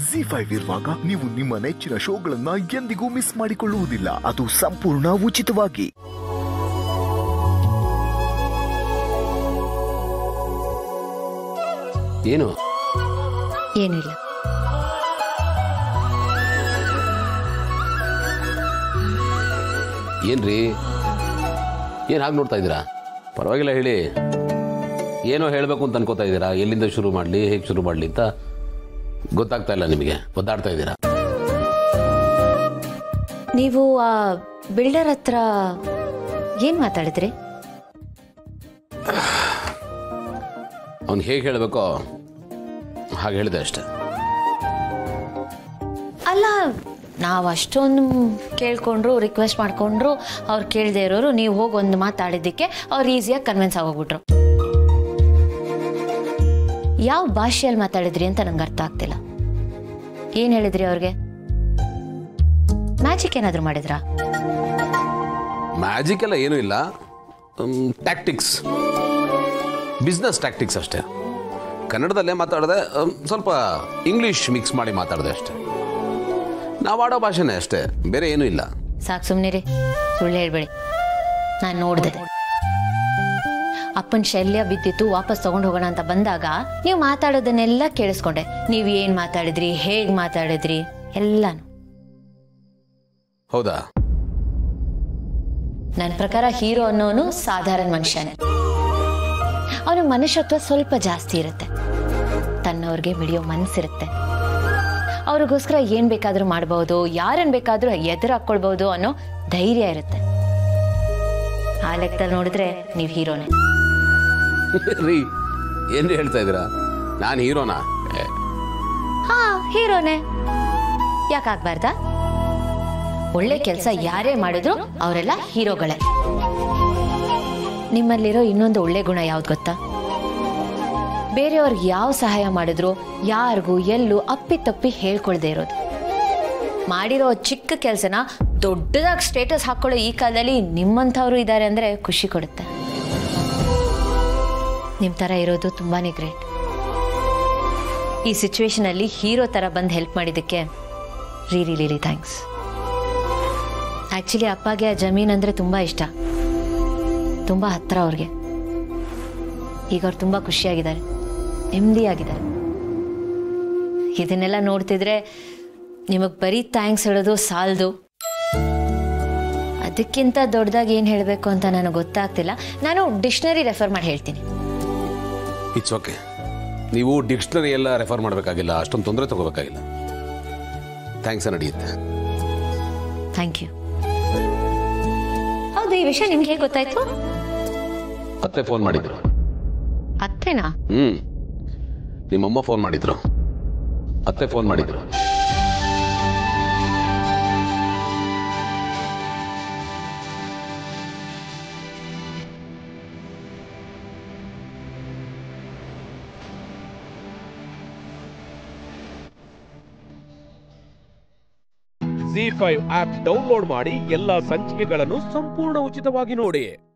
G five ಇರುವಾಗ ನೀವು ನಿಮ್ಮ ನೆಚ್ಚಿನ ಶೋಗಳನ್ನ ಎಂದಿಗೂ ಮಿಸ್ ಮಾಡಿಕೊಳ್ಳುವುದಿಲ್ಲ ಅದು ಸಂಪೂರ್ಣ ಉಚಿತವಾಗಿ ಏನು ಏನಿಲ್ಲ ಏನ್ರಿ ಏನು ಹಾಗೆ ನೋಡ್ತಾ ಇದ್ದೀರಾ ಪರವಾಗಿಲ್ಲ ಹೇಳಿ ಏನೋ ಹೇಳಬೇಕು ಅಂತ ಅನ್ಕೋತಾ ಇದ್ದೀರಾ ಎಲ್ಲಿಂದ ಶುರು ಮಾಡಲಿ ಹೇಗೆ ಶುರು ಮಾಡಲಿ ಅಂತ ಗೊತ್ತಾಗ್ತಾ ಇಲ್ಲ ನಿಮಗೆ ಒದ್ದಾಡ್ತಾ ಇದ್ದೀರಾ ನೀವು ಆ ಬಿಲ್ಡರ್ ಹತ್ರ ಏನ್ ಮಾತಾಡಿದ್ರಿ ಅವ್ನು ಹೇಗೆ ಹೇಳಬೇಕೋ ಹಾಗೆ ಹೇಳಿದೆ ಅಷ್ಟೆ ಅಲ್ಲ ನಾವು ಅಷ್ಟೊಂದು ಕೇಳ್ಕೊಂಡ್ರು ರಿಕ್ವೆಸ್ಟ್ ಮಾಡ್ಕೊಂಡ್ರು ಅವ್ರು ಕೇಳದೆ ಇರೋರು ನೀವು ಹೋಗಿ ಒಂದು ಮಾತಾಡಿದ್ದಕ್ಕೆ ಅವ್ರು ಈಸಿಯಾಗಿ ಕನ್ವಿನ್ಸ್ ಆಗೋಗ್ಬಿಟ್ರು ಯಾವ ಭಾಷೆಯಲ್ಲಿ ಮಾತಾಡಿದ್ರಿ ಅಂತ ನಂಗೆ ಅರ್ಥ ಆಗ್ತಿಲ್ಲ ಏನ್ ಹೇಳಿದ್ರಿ ಅವ್ರಿಗೆ ಮ್ಯಾಜಿಕ್ ಏನಾದ್ರು ಮಾಡಿದ್ರಾ ಮ್ಯಾಜಿಕ್ ಎಲ್ಲ ಏನೂ ಇಲ್ಲ ಟ್ಯಾಕ್ಟಿಕ್ಸ್ ಬಿಸ್ನೆಸ್ ಟ್ಯಾಕ್ಟಿಕ್ಸ್ ಅಷ್ಟೇ ಕನ್ನಡದಲ್ಲೇ ಮಾತಾಡಿದೆ ಅಮ್, ಸ್ವಲ್ಪ ಇಂಗ್ಲೀಷ್ ಮಿಕ್ಸ್ ಮಾಡಿ ಮಾತಾಡಿದೆ ಅಷ್ಟೇ ನಾವು ಆಡೋ ಭಾಷೆನೇ ಅಷ್ಟೇ ಬೇರೆ ಏನೂ ಇಲ್ಲ ಸಾಕು ಸುಮ್ಮನಿರಿ ಸುಳ್ಳು ಹೇಳ್ಬೇಡಿ ನಾನು ನೋಡಿದೆ ಅಪ್ಪನ ಶಲ್ಯ ಬಿದ್ದಿತ್ತು ವಾಪಸ್ ತಗೊಂಡು ಹೋಗೋಣ ಅಂತ ಬಂದಾಗ ನೀವು ಮಾತಾಡೋದನ್ನೆಲ್ಲ ಕೇಳಿಸ್ಕೊಂಡೆ ನೀವು ಏನ್ ಮಾತಾಡಿದ್ರಿ ಹೇಗ್ ಮಾತಾಡಿದ್ರಿ ಎಲ್ಲಾನು ಹೌದಾ ನನ್ನ ಪ್ರಕಾರ ಹೀರೋ ಅನ್ನೋನು ಸಾಧಾರಣ ಮನುಷ್ಯನೇ ಅವನ ಮನುಷ್ಯತ್ವ ಸ್ವಲ್ಪ ಜಾಸ್ತಿ ಇರುತ್ತೆ ತನ್ನವ್ರಿಗೆ ಮಿಡಿಯೋ ಮನಸ್ಸಿರುತ್ತೆ ಅವ್ರಿಗೋಸ್ಕರ ಏನ್ ಬೇಕಾದ್ರೂ ಮಾಡ್ಬೋದು ಯಾರನ್ನ ಬೇಕಾದ್ರೂ ಎದುರು ಹಾಕೊಳ್ಬಹುದು ಅನ್ನೋ ಧೈರ್ಯ ಇರುತ್ತೆ ಆ ಲೆಕ್ಕದಲ್ಲಿ ನೋಡಿದ್ರೆ ನೀವು ಹೀರೋನೇ ರೀ ಏನು ಹೇಳ್ತಾ ಇದ್ದೀರಾ ನಾನು ಹೀರೋನಾ ಏ, ಹಾ ಹೀರೋನೇ ಯಾಕಾಗ್ಬಾರ್ದಾ ಒಳ್ಳೆ ಕೆಲಸ ಯಾರೇ ಮಾಡಿದ್ರು ಅವರೆಲ್ಲ ಹೀರೋಗಳೇ ನಿಮ್ಮಲ್ಲಿರೋ ಇನ್ನೊಂದು ಒಳ್ಳೆ ಗುಣ ಯಾವ್ದು ಗೊತ್ತಾ ಬೇರೆಯವ್ರಿಗೆ ಯಾವ ಸಹಾಯ ಮಾಡಿದ್ರು ಯಾರಿಗೂ ಎಲ್ಲೂ ಅಪ್ಪಿತಪ್ಪಿ ಹೇಳ್ಕೊಳ್ದೇ ಇರೋದು ಮಾಡಿರೋ ಚಿಕ್ಕ ಕೆಲಸನ ದೊಡ್ಡದಾಗಿ ಸ್ಟೇಟಸ್ ಹಾಕೊಳ್ಳೋ ಈ ಕಾಲದಲ್ಲಿ ನಿಮ್ಮಂಥವ್ರು ಇದ್ದಾರೆ ಅಂದ್ರೆ ಖುಷಿ ಕೊಡುತ್ತೆ ನಿಮ್ ತರ ಇರೋದು ತುಂಬಾನೇ ಗ್ರೇಟ್ ಈ ಸಿಚುವೇಶನ್ ಅಲ್ಲಿ ಹೀರೋ ತರ ಬಂದು ಹೆಲ್ಪ್ ಮಾಡಿದ್ದಕ್ಕೆ ರೀರಿ ರಿಲಿ ಥ್ಯಾಂಕ್ಸ್ ಆಕ್ಚುಲಿ ಅಪ್ಪಗೆ ಆ ಜಮೀನ್ ಅಂದ್ರೆ ತುಂಬಾ ಇಷ್ಟ ತುಂಬಾ ಹತ್ರ ಅವ್ರಿಗೆ ಈಗ ಅವ್ರು ತುಂಬಾ ಖುಷಿಯಾಗಿದ್ದಾರೆ ನೆಮ್ಮದಿಯಾಗಿದ್ದಾರೆ ಇದನ್ನೆಲ್ಲ ನೋಡ್ತಿದ್ರೆ ನಿಮಗೆ ಬರೀ ಥ್ಯಾಂಕ್ಸ್ ಹೇಳೋದು ಸಾಲದು ಅದಕ್ಕಿಂತ ದೊಡ್ಡದಾಗಿ ಏನು ಹೇಳಬೇಕು ಅಂತ ನನಗೆ ಗೊತ್ತಾಗ್ತಿಲ್ಲ ನಾನು ಡಿಕ್ಷನರಿ ರೆಫರ್ ಮಾಡಿ ಹೇಳ್ತೀನಿ ಇಟ್ಸ್ ಓಕೆ ನೀವು ಡಿಕ್ಷನರಿ ಎಲ್ಲ ರೆಫರ್ ಮಾಡಬೇಕಾಗಿಲ್ಲ ಅಷ್ಟೊಂದು ತೊಂದರೆ ತಗೋಬೇಕಾಗಿಲ್ಲ ಥ್ಯಾಂಕ್ಸ್ ನಡೆಯುತ್ತೆ ಥ್ಯಾಂಕ್ ಯು ಹೌದು ಈ ವಿಷಯ ನಿಮ್ಗೆ ಹೇಗೆ ಗೊತ್ತಾಯ್ತು ಮತ್ತೆ ಫೋನ್ ಮಾಡಿದ್ರು ಅತ್ತೇನಾ ಹ್ಮ್ ನಿಮ್ಮಮ್ಮ ಫೋನ್ ಮಾಡಿದ್ರು ಅತ್ತೆ ಫೋನ್ ಮಾಡಿದ್ರು ಜಿ ಫೈವ್ ಆಪ್ ಡೌನ್ಲೋಡ್ ಮಾಡಿ ಎಲ್ಲಾ ಸಂಚಿಕೆಗಳನ್ನು ಸಂಪೂರ್ಣ ಉಚಿತವಾಗಿ ನೋಡಿ